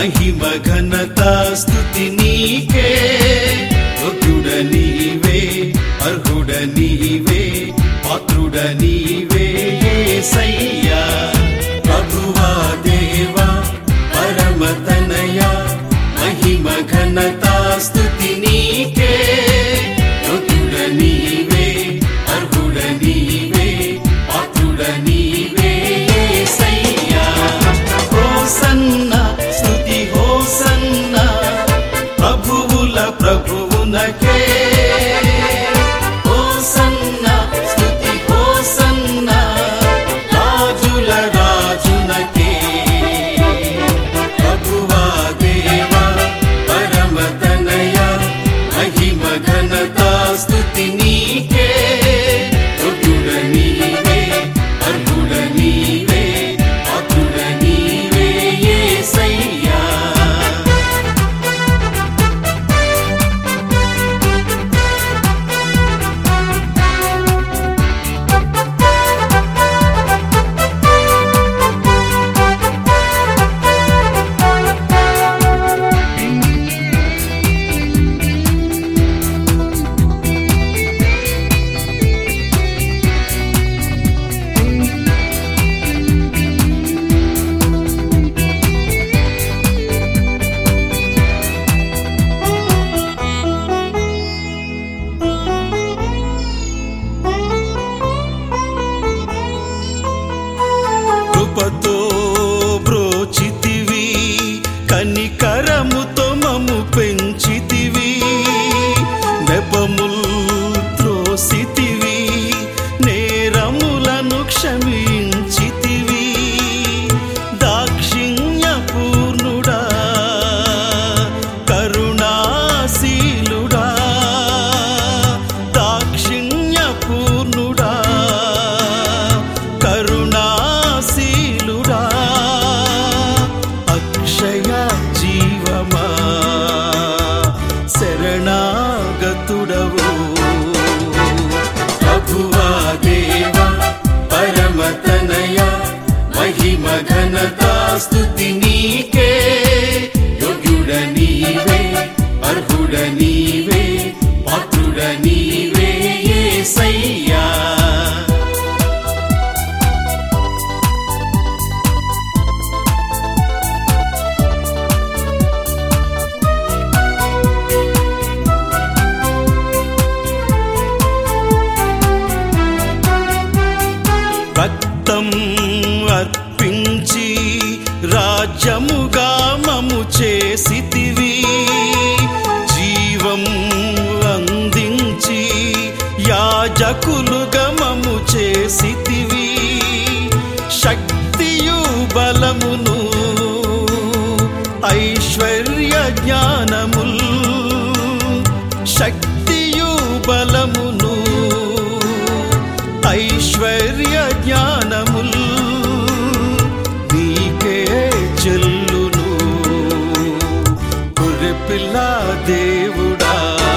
మహిమ ఘనత స్థుతి నీకే యోగ్యుడ నీవే అర్హుడ నీవే పాత్రుడ నీవే యేసయ్యా ప్రభువా దేవా పరమ తనయ మహిమ ఘనత స్థుతి నీకే యోగ్యుడ నీవే అర్హుడ నీవే పాత్రుడ నీవే యేసయ్యా హోసన్న స్తుతి హోసన్న ప్రభువుల ప్రభువునకే హోసన్న స్తుతి హోసన్న రాజుల రాజునకే ప్రభువా దేవా పరమ తనయ మహిమ ఘనత స్తుతి నీకే యోగ్యుడ నీవే అర్హుడ నీవే పాత్రుడ నీవే యేసయ్యా కృపతో బ్రోచితివి కనికరముతో మము పెంచితివి నెపముల్ త్రోసితివి నేరములను క్షమించితివి దాక్షిణ్య పూర్ణుడా కరుణాశీలుడా దాక్షిణ్య పూర్ణుడా కరుణాశీలుడా అక్షయ జీవమా శరణాగతుడవు ప్రభువా దేవా పరమతనయ మహిమ ఘనత స్తుతి నీకే యోగ్యుడ నీవే అర్హుడ నీవే పాత్రుడ నీవే యేసయ్యా రక్తం అర్పించి రాజ్యముగా మము చేసితివి జీవం అందించి యాజకులుగా మము చేసితివి శక్తియు బలమును ఐశ్వర్య జ్ఞానముల్ శక్తియు బలమును ఐశ్వర్య జ్ఞానముల్ నీకే చెల్లును గొర్రెపిల్ల దేవుడా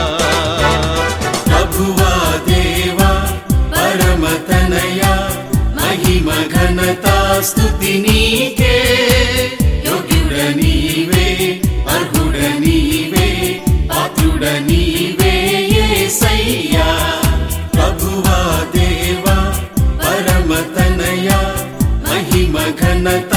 ప్రభువా దేవా పరమతనయ మహిమ ఘనత స్తుతి నీకే యోగ్యుడ నీవే అర్హుడ నీవే పాత్రుడ నీవే యేసయ్యా ప్రభువా దేవా పరమతనయ మహిమ ఘనత